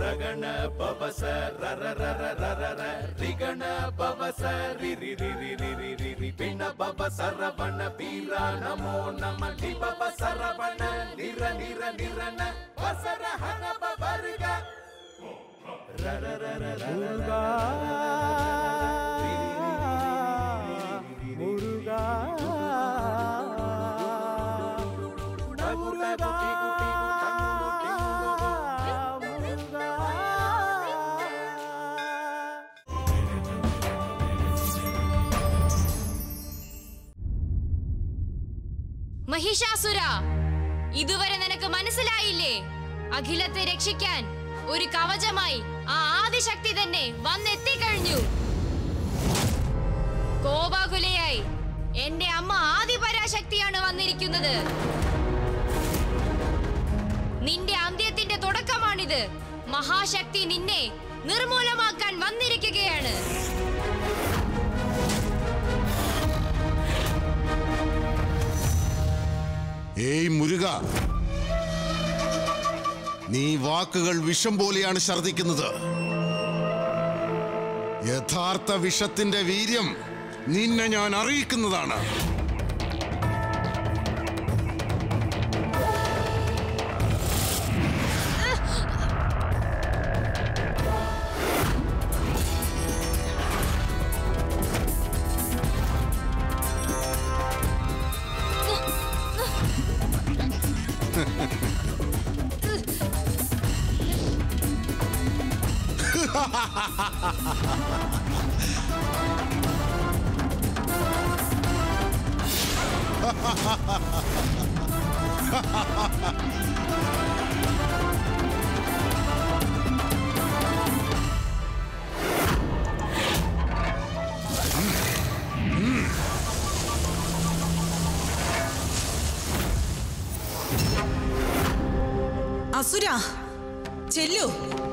ರಗಣ ಪವಸ ರರ ರರ ರರ ರ ರಿಗಣ ಪವಸ ರಿ ರಿ ರಿ ರಿ ರಿ ರಿ ರಿ ರಿ ಪಿಣ ಪವ ಸರವಣ ಪೀರ ನಮೋ ನಮ ಲಿ ಪವ ಸರವಣ ನಿರ ನಿರ ನಿರನ ವಸರ ಹನ ಪವರ್ಗ ರರ ರರ ರರ മുരുകാ മുരുകാ മുരുകാ മുരുകാ മഹിഷാസുര ഇതുവരെ നിനക്ക് മനസ്സിലായില്ലേ അഖിലത്തെ രക്ഷിക്കാൻ ഒരു കവചമായി ആ ആദിശക്തി തന്നെ വന്നെത്തിക്കഴിഞ്ഞു കോപാകുലയായി എന്റെ അമ്മ ആദിപരാശക്തിയാണ് വന്നിരിക്കുന്നത് നിന്റെ അന്ത്യത്തിന്റെ തുടക്കമാണിത് മഹാശക്തി നിന്നെ നിർമൂലമാക്കാൻ വന്നിരിക്കുകയാണ് ഏയ് മുരുക നീ വാക്കുകൾ വിഷം പോലെയാണ് ഛർദിക്കുന്നത് യഥാർത്ഥ വിഷത്തിന്റെ വീര്യം നിന്നെ ഞാൻ അറിയിക്കുന്നതാണ് അസുര ചെല്ലു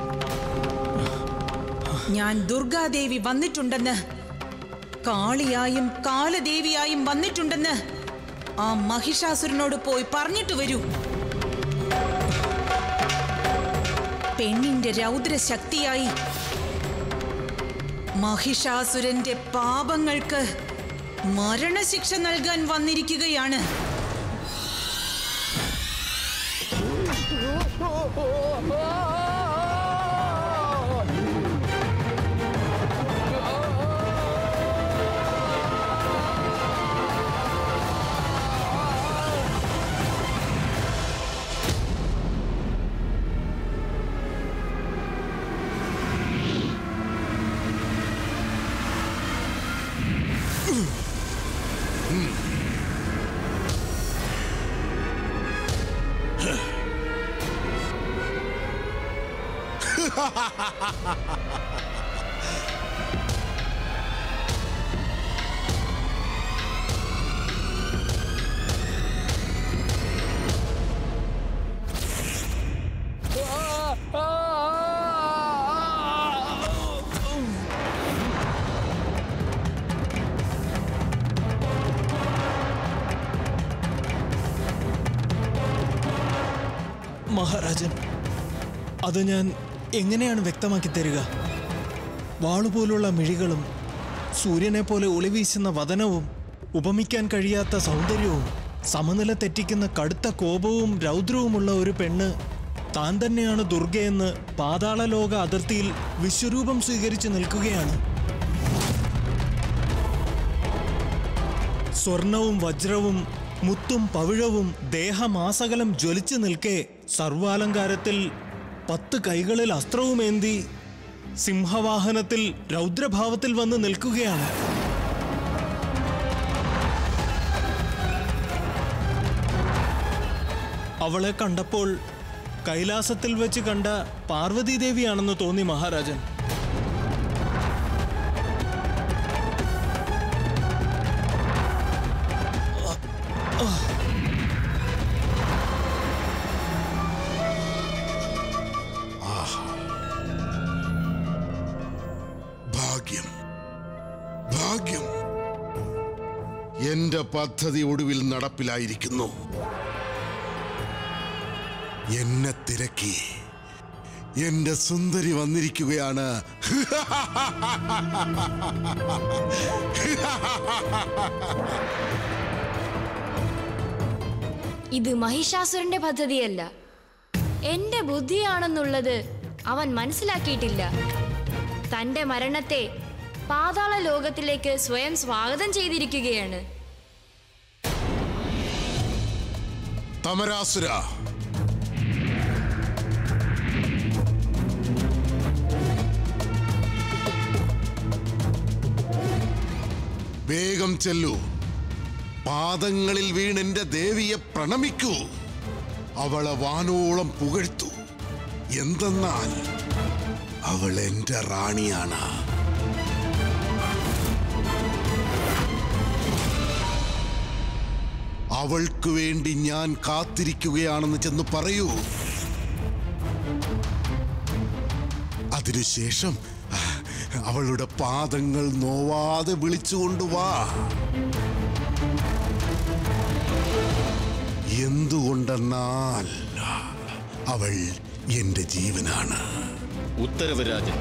ഞാൻ ദുർഗാദേവി വന്നിട്ടുണ്ടെന്ന് കാളിയായും കാലദേവിയായും വന്നിട്ടുണ്ടെന്ന് ആ മഹിഷാസുരനോട് പോയി പറഞ്ഞിട്ട് വരൂ പെണ്ണിന്റെ രൗദ്രശക്തിയായി മഹിഷാസുരന്റെ പാപങ്ങൾക്ക് മരണശിക്ഷ നൽകാൻ വന്നിരിക്കുകയാണ് മഹാരാജൻ അത് ഞാൻ എങ്ങനെയാണ് വ്യക്തമാക്കി തരിക വാളുപോലുള്ള മിഴികളും സൂര്യനെ പോലെ ഒളിവീശുന്ന വദനവും ഉപമിക്കാൻ കഴിയാത്ത സൗന്ദര്യവും സമനില തെറ്റിക്കുന്ന കടുത്ത കോപവും രൗദ്രവുമുള്ള ഒരു പെണ്ണ് താൻ തന്നെയാണ് ദുർഗയെന്ന് പാതാളലോക അതിർത്തിയിൽ വിശ്വരൂപം സ്വീകരിച്ചു നിൽക്കുകയാണ് സ്വർണവും വജ്രവും മുത്തും പവിഴവും ദേഹമാസകലം ജ്വലിച്ചു നിൽക്കെ സർവാലങ്കാരത്തിൽ പത്ത് കൈകളിൽ അസ്ത്രവുമേന്തി സിംഹവാഹനത്തിൽ രൗദ്രഭാവത്തിൽ വന്ന് നിൽക്കുകയാണ് അവളെ കണ്ടപ്പോൾ കൈലാസത്തിൽ വെച്ച് കണ്ട പാർവതീദേവിയാണെന്ന് തോന്നി മഹാരാജൻ ഭാഗ്യം ഭാഗ്യം എന്റെ പദ്ധതി ഒടുവിൽ നടപ്പിലായിരിക്കുന്നു എന്നെ തിരക്കി എന്റെ സുന്ദരി വന്നിരിക്കുകയാണ് ഇത് മഹിഷാസുരന്റെ പദ്ധതിയല്ല എന്റെ ബുദ്ധിയാണെന്നുള്ളത് അവൻ മനസ്സിലാക്കിയിട്ടില്ല തന്റെ മരണത്തെ പാതാള ലോകത്തിലേക്ക് സ്വയം സ്വാഗതം ചെയ്തിരിക്കുകയാണ് തമരാസുര വേഗം ചെല്ലൂ പാദങ്ങളിൽ വീണ് എന്റെ ദേവിയെ പ്രണമിക്കൂ അവളെ വാനോളം പുകഴ്ത്തു എന്തെന്നാൽ അവൾ എന്റെ റാണിയാണ് അവൾക്ക് വേണ്ടി ഞാൻ കാത്തിരിക്കുകയാണെന്ന് ചെന്ന് പറയൂ അതിനുശേഷം ആ, അവളുടെ പാദങ്ങൾ നോവാതെ വിളിച്ചുകൊണ്ടുവാ എന്തുകൊണ്ടെന്നാൽ അവൾ എന്റെ ജീവനാണ് ഉത്തരവ് രാജൻ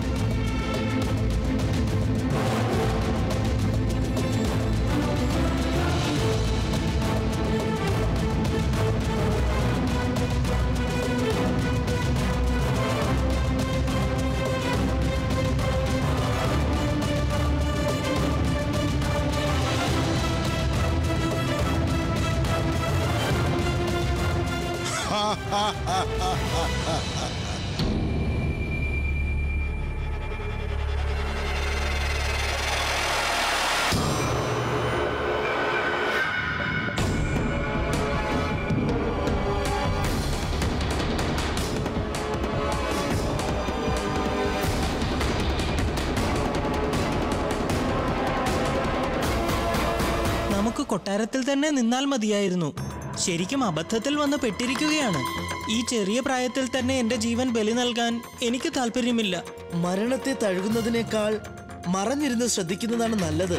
നമുക്ക് കൊട്ടാരത്തിൽ തന്നെ നിന്നാൽ മതിയായിരുന്നു ശരിക്കും അബദ്ധത്തിൽ വന്ന് പെട്ടിരിക്കുകയാണ് ഈ ചെറിയ പ്രായത്തിൽ തന്നെ എന്റെ ജീവൻ ബലി നൽകാൻ എനിക്ക് താല്പര്യമില്ല മരണത്തെ തഴുകുന്നതിനേക്കാൾ മറഞ്ഞിരുന്ന് ശ്രദ്ധിക്കുന്നതാണ് നല്ലത്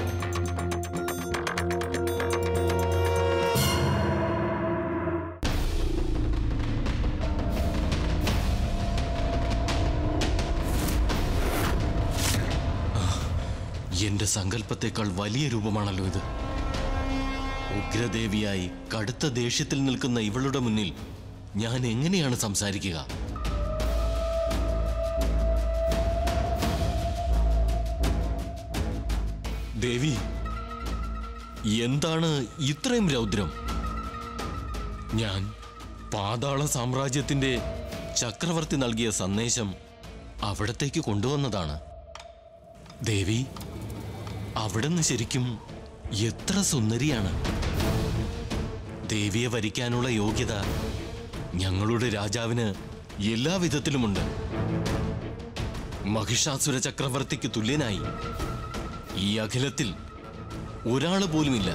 എന്റെ സങ്കല്പത്തെക്കാൾ വലിയ രൂപമാണല്ലോ ഇത് ഉഗ്രദേവിയായി കടുത്ത ദേഷ്യത്തിൽ നിൽക്കുന്ന ഇവളുടെ മുന്നിൽ ഞാൻ എങ്ങനെയാണ് സംസാരിക്കുക ദേവി എന്താണ് ഇത്രയും രൗദ്രം ഞാൻ പാതാള സാമ്രാജ്യത്തിന്റെ ചക്രവർത്തി നൽകിയ സന്ദേശം അവിടത്തേക്ക് കൊണ്ടുവന്നതാണ് ദേവി അവിടുന്ന് ശരിക്കും എത്ര സുന്ദരിയാണ് ദേവിയെ വരിക്കാനുള്ള യോഗ്യത ഞങ്ങളുടെ രാജാവിന് എല്ലാ വിധത്തിലുമുണ്ട് മഹിഷാസുര ചക്രവർത്തിക്ക് തുല്യനായി ഈ അഖിലത്തിൽ ഒരാള് പോലുമില്ല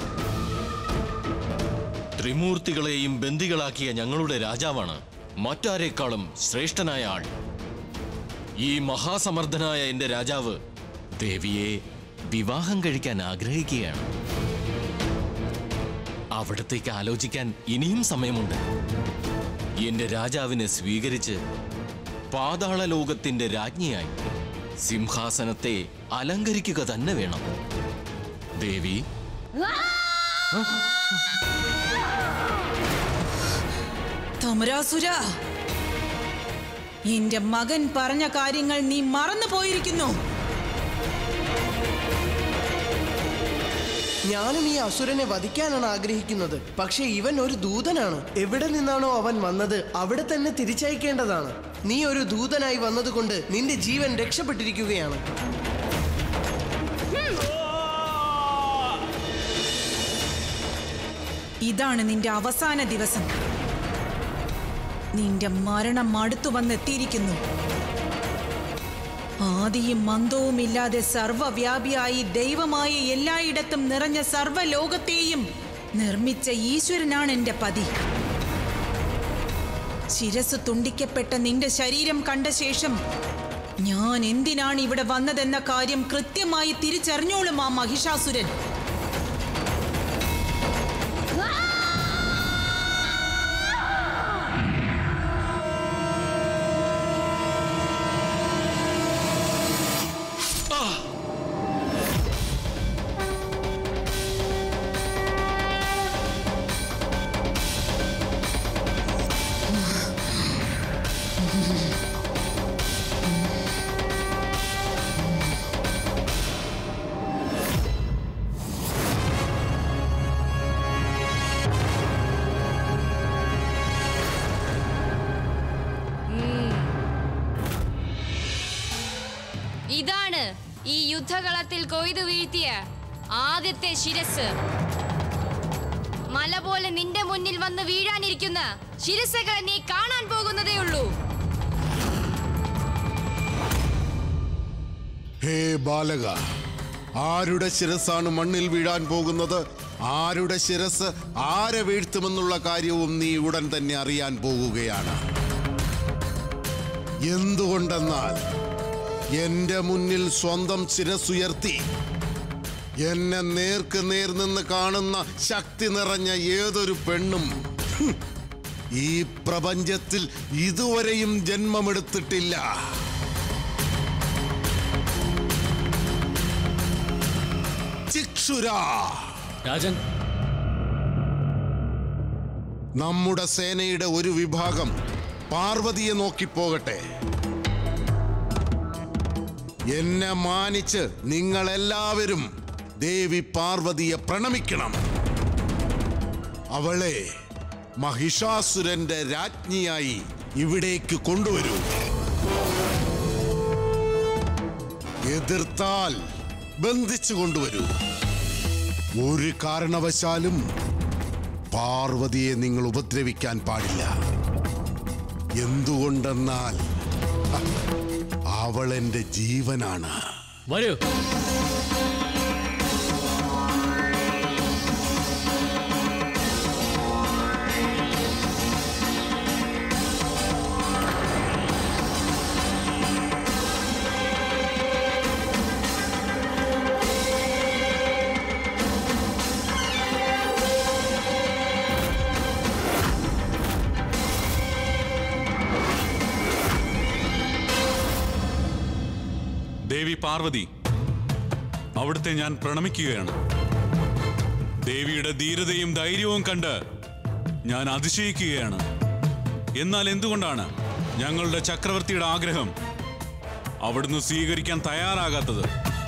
ത്രിമൂർത്തികളെയും ബന്ദികളാക്കിയ ഞങ്ങളുടെ രാജാവാണ് മറ്റാരേക്കാളും ശ്രേഷ്ഠനായ ആൾ ഈ മഹാസമർത്ഥനായ എന്റെ രാജാവ് ദേവിയെ വിവാഹം കഴിക്കാൻ ആഗ്രഹിക്കുകയാണ് അവിടത്തേക്ക് ആലോചിക്കാൻ ഇനിയും സമയമുണ്ട് എന്റെ രാജാവിനെ സ്വീകരിച്ച് പാതാള ലോകത്തിന്റെ രാജ്ഞിയായി സിംഹാസനത്തെ അലങ്കരിക്കുക തന്നെ വേണം ദേവി തമരാസുര എന്റെ മകൻ പറഞ്ഞ കാര്യങ്ങൾ നീ മറന്നു പോയിരിക്കുന്നു ഞാനും ഈ അസുരനെ വധിക്കാനാണ് ആഗ്രഹിക്കുന്നത് പക്ഷേ ഇവൻ ഒരു ദൂതനാണ് എവിടെ നിന്നാണോ അവൻ വന്നത് അവിടെ തന്നെ തിരിച്ചയക്കേണ്ടതാണ് നീ ഒരു ദൂതനായി വന്നതുകൊണ്ട് നിന്റെ ജീവൻ രക്ഷപ്പെട്ടിരിക്കുകയാണ് ഇതാണ് നിന്റെ അവസാന ദിവസം നിന്റെ മരണം അടുത്തു വന്നെത്തിയിരിക്കുന്നു ആദിയും മന്ദവുമില്ലാതെ സർവവ്യാപിയായി ദൈവമായ എല്ലായിടത്തും നിറഞ്ഞ സർവ്വലോകത്തെയും നിർമ്മിച്ച ഈശ്വരനാണ് എന്റെ പതി ശിരസ് തുണ്ടിക്കപ്പെട്ട നിന്റെ ശരീരം കണ്ട ശേഷം ഞാൻ എന്തിനാണ് ഇവിടെ വന്നതെന്ന കാര്യം കൃത്യമായി തിരിച്ചറിഞ്ഞോളും ആ മഹിഷാസുരൻ ഇതാണ് ഈ യുദ്ധകളത്തിൽ കൊയ്തു വീഴ്ത്തിയ ആദ്യത്തെ ശിരസ് മല പോലെ നിന്റെ മുന്നിൽ വന്ന് വീഴാനിരിക്കുന്ന ശിരസുകളെ നീ കാണാൻ പോകുന്നതേ ഉള്ളൂ ഹേ ബാലക ആരുടെ ശിരസാണ് മണ്ണിൽ വീഴാൻ പോകുന്നത് ആരുടെ ശിരസ് ആരെ വീഴ്ത്തുമെന്നുള്ള കാര്യവും നീ ഉടൻ തന്നെ അറിയാൻ പോകുകയാണ് എന്തുകൊണ്ടെന്നാൽ എന്റെ മുന്നിൽ സ്വന്തം ശിരസുയർത്തി എന്നെ നേർക്ക് നേർ നിന്ന് കാണുന്ന ശക്തി നിറഞ്ഞ ഏതൊരു പെണ്ണും ഹും, ഈ പ്രപഞ്ചത്തിൽ ഇതുവരെയും ജന്മമെടുത്തിട്ടില്ല ചിക്ഷുര രാജൻ നമ്മുടെ സേനയുടെ ഒരു വിഭാഗം പാർവതിയെ നോക്കി പോകട്ടെ എന്നെ മാനിച്ച് നിങ്ങളെല്ലാവരും ദേവി പാർവതിയെ പ്രണമിക്കണം അവളെ മഹിഷാസുരന്റെ രാജ്ഞിയായി ഇവിടേക്ക് കൊണ്ടുവരൂ എതിർത്താൽ ബന്ധിച്ചു കൊണ്ടുവരൂ ഒരു കാരണവശാലും പാർവതിയെ നിങ്ങൾ ഉപദ്രവിക്കാൻ പാടില്ല എന്തുകൊണ്ടെന്നാൽ ഹ, അവൾ എന്റെ ജീവനാണ് വരൂ ദേവി പാർവതി അവിടുത്തെ ഞാൻ പ്രണമിക്കുകയാണ് ദേവിയുടെ ധീരതയും ധൈര്യവും കണ്ട് ഞാൻ അതിശയിക്കുകയാണ് എന്നാൽ എന്തുകൊണ്ടാണ് ഞങ്ങളുടെ ചക്രവർത്തിയുടെ ആഗ്രഹം അവിടുന്ന് സ്വീകരിക്കാൻ തയ്യാറാകാത്തത്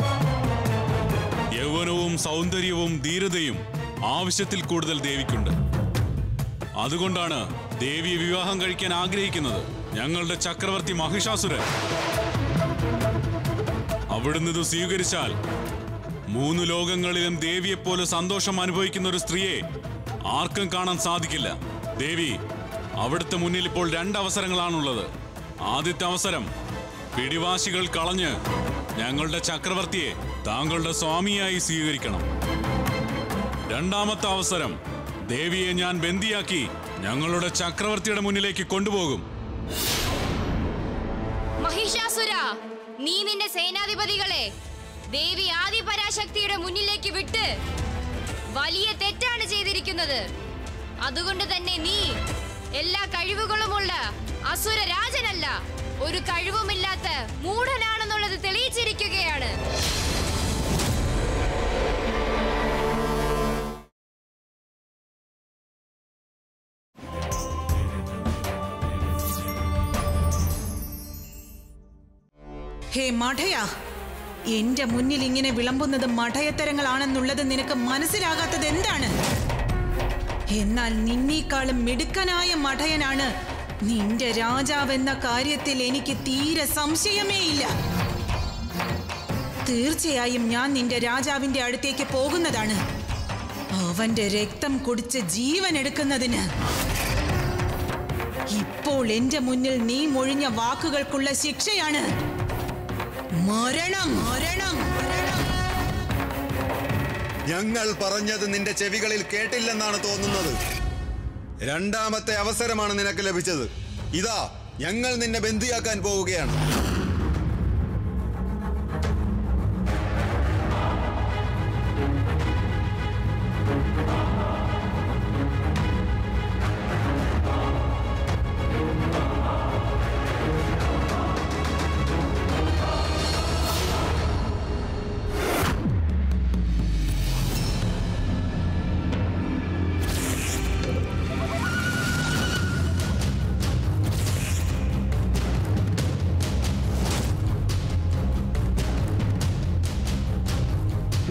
യൗവനവും സൗന്ദര്യവും ധീരതയും ആവശ്യത്തിൽ കൂടുതൽ ദേവിക്കുണ്ട് അതുകൊണ്ടാണ് ദേവിയെ വിവാഹം കഴിക്കാൻ ആഗ്രഹിക്കുന്നത് ഞങ്ങളുടെ ചക്രവർത്തി മഹിഷാസുരൻ അവിടുന്ന് ഇത് സ്വീകരിച്ചാൽ മൂന്ന് ലോകങ്ങളിലും ദേവിയെപ്പോലെ സന്തോഷം അനുഭവിക്കുന്ന ഒരു സ്ത്രീയെ ആർക്കും കാണാൻ സാധിക്കില്ല ദേവി അവിടുത്തെ മുന്നിൽ ഇപ്പോൾ രണ്ട് അവസരങ്ങളാണുള്ളത് ആദ്യത്തെ അവസരം പിടിവാശികൾ കളഞ്ഞ് ഞങ്ങളുടെ ചക്രവർത്തിയെ താങ്കളുടെ സ്വാമിയായി സ്വീകരിക്കണം രണ്ടാമത്തെ അവസരം ദേവിയെ ഞാൻ ബന്ദിയാക്കി ഞങ്ങളുടെ ചക്രവർത്തിയുടെ മുന്നിലേക്ക് കൊണ്ടുപോകും മഹിഷാസുര നീ നിന്റെ സേനാധിപതികളെ ദേവി ആദിപരാശക്തിയുടെ മുന്നിലേക്ക് വിട്ട് വലിയ തെറ്റാണ് ചെയ്തിരിക്കുന്നത് അതുകൊണ്ട് തന്നെ നീ എല്ലാ കഴിവുകളുമുള്ള അസുര രാജനല്ല ഒരു കഴിവുമില്ലാത്ത മൂഢനാണെന്നുള്ളത് തെളിയിച്ചിരിക്കുകയാണ് ഹേ മഠയാ എന്റെ മുന്നിൽ ഇങ്ങനെ വിളമ്പുന്നത് മഠയത്തരങ്ങളാണെന്നുള്ളത് നിനക്ക് മനസ്സിലാകാത്തത് എന്താണ് എന്നാൽ നിന്നേക്കാളും മിടുക്കനായ മഠയനാണ് നിന്റെ രാജാവെന്ന കാര്യത്തിൽ എനിക്ക് തീരെ സംശയമേ ഇല്ല തീർച്ചയായും ഞാൻ നിന്റെ രാജാവിന്റെ അടുത്തേക്ക് പോകുന്നതാണ് അവന്റെ രക്തം കുടിച്ച് ജീവൻ എടുക്കുന്നതിന് ഇപ്പോൾ എന്റെ മുന്നിൽ നീ മൊഴിഞ്ഞ വാക്കുകൾക്കുള്ള ശിക്ഷയാണ് മരണം മരണം മരണം ഞങ്ങൾ പറഞ്ഞത് നിന്റെ ചെവികളിൽ കേട്ടില്ലെന്നാണ് തോന്നുന്നത് രണ്ടാമത്തെ അവസരമാണ് നിനക്ക് ലഭിച്ചത് ഇതാ ഞങ്ങൾ നിന്നെ ബന്ദിയാക്കാൻ പോവുകയാണ്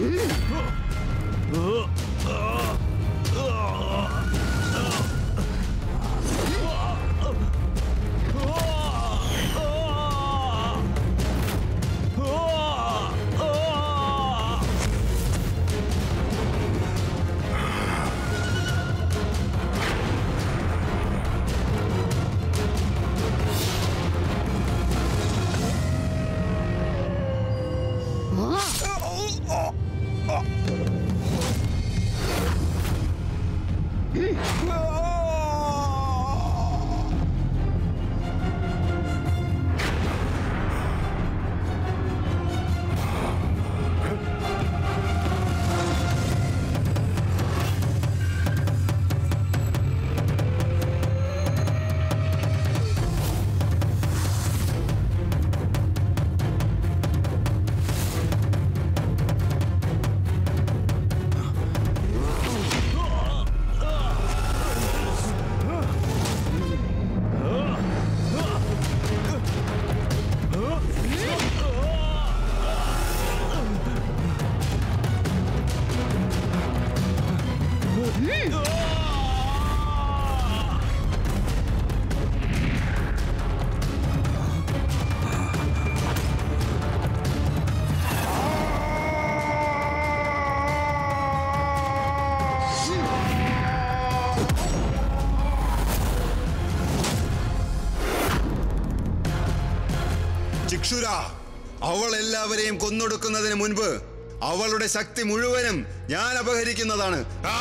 ചിക്ഷുര അവൾ എല്ലാവരെയും കൊന്നൊടുക്കുന്നതിന് മുൻപ് അവളുടെ ശക്തി മുഴുവനും ഞാൻ അപഹരിക്കുന്നതാണ് ആ!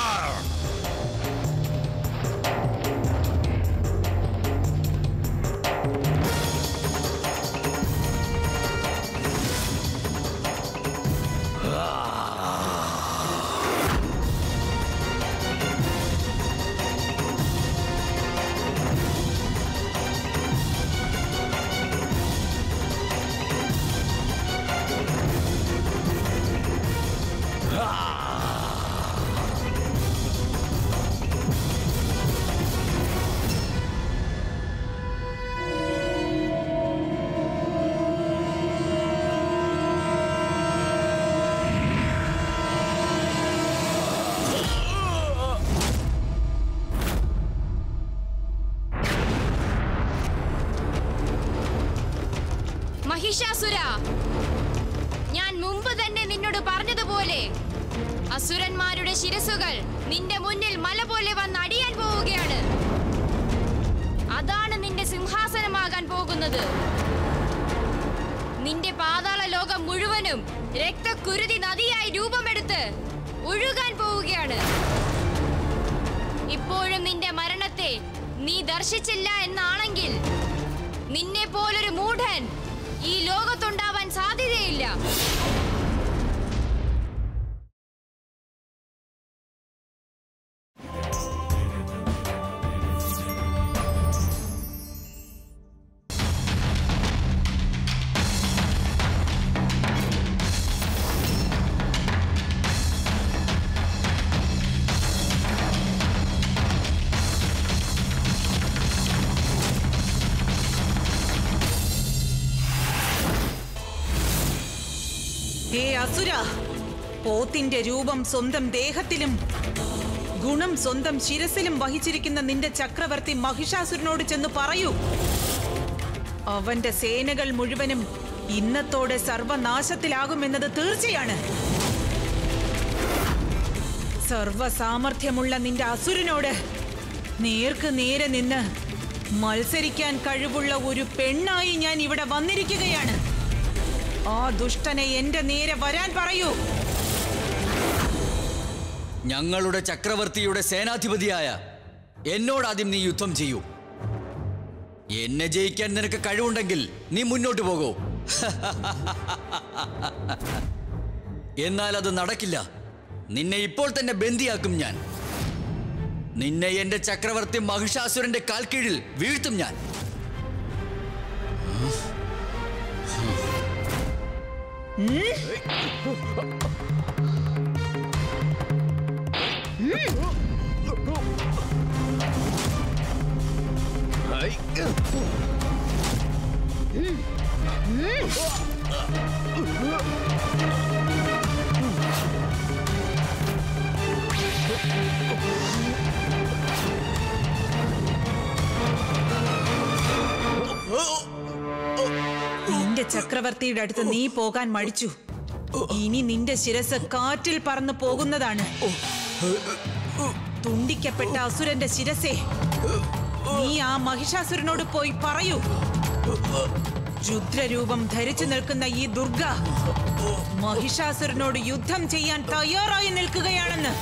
മഹിഷാസുര ഞാൻ മുമ്പ് തന്നെ നിന്നോട് പറഞ്ഞതുപോലെ അസുരന്മാരുടെ ശിരസുകൾ നിന്റെ മുന്നിൽ മല പോലെ വന്ന് അടിയാൻ പോവുകയാണ് അതാണ് നിന്റെ സിംഹാസനമാകാൻ പോകുന്നത് നിന്റെ പാതാള ലോകം മുഴുവനും രക്തക്കുരുതി നദിയായി രൂപമെടുത്ത് ഒഴുകാൻ പോവുകയാണ് ഇപ്പോഴും നിന്റെ മരണത്തെ നീ ദർശിച്ചില്ല എന്നാണെങ്കിൽ നിന്നെ പോലൊരു മൂഢൻ ഈ ലോകത്തുണ്ടാവാൻ സാധ്യതയില്ല ഹേ അസുര പോത്തിന്റെ രൂപം സ്വന്തം ദേഹത്തിലും ഗുണം സ്വന്തം ശിരസിലും വഹിച്ചിരിക്കുന്ന നിന്റെ ചക്രവർത്തി മഹിഷാസുരനോട് ചെന്ന് പറയൂ അവന്റെ സേനകൾ മുഴുവനും ഇന്നത്തോടെ സർവനാശത്തിലാകുമെന്നത് തീർച്ചയാണ് സർവസാമർഥ്യമുള്ള നിന്റെ അസുരനോട് നേർക്ക് നേരെ നിന്ന് മത്സരിക്കാൻ കഴിവുള്ള ഒരു പെണ്ണായി ഞാൻ ഇവിടെ വന്നിരിക്കുകയാണ് ആ ദുഷ്ടനെ എന്റെ നേരെ വരാൻ പറയൂ ഞങ്ങളുടെ ചക്രവർത്തിയുടെ സേനാധിപതിയായ എന്നോട് ആദ്യം നീ യുദ്ധം ചെയ്യൂ എന്നെ ജയിക്കാൻ നിനക്ക് കഴിവുണ്ടെങ്കിൽ നീ മുന്നോട്ട് പോകൂ എന്നാൽ അത് നടക്കില്ല നിന്നെ ഇപ്പോൾ തന്നെ ബന്ദിയാക്കും ഞാൻ നിന്നെ എന്റെ ചക്രവർത്തി മഹിഷാസുരന്റെ കാൽക്കീഴിൽ വീഴ്ത്തും ഞാൻ Hmm. നിന്റെ ചക്രവർത്തിയുടെ അടുത്ത് നീ പോകാൻ മടിച്ചു ഇനി നിന്റെ ശിരസ് കാറ്റിൽ പറന്നു പോകുന്നതാണ് തുണ്ടിക്കപ്പെട്ട അസുരന്റെ ശിരസേ നീ ആ മഹിഷാസുരനോട് പോയി പറയൂ രുദ്രരൂപം ധരിച്ചു നിൽക്കുന്ന ഈ ദുർഗ മഹിഷാസുരനോട് യുദ്ധം ചെയ്യാൻ തയ്യാറായി നിൽക്കുകയാണെന്ന്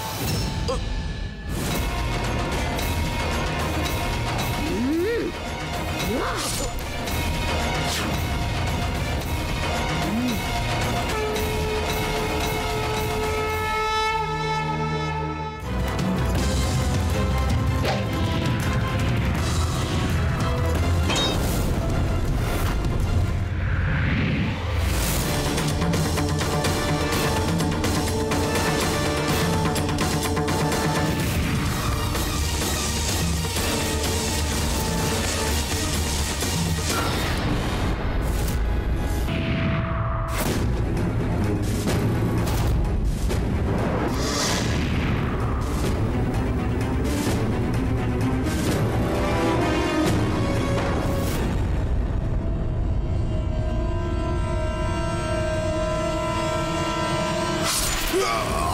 ആ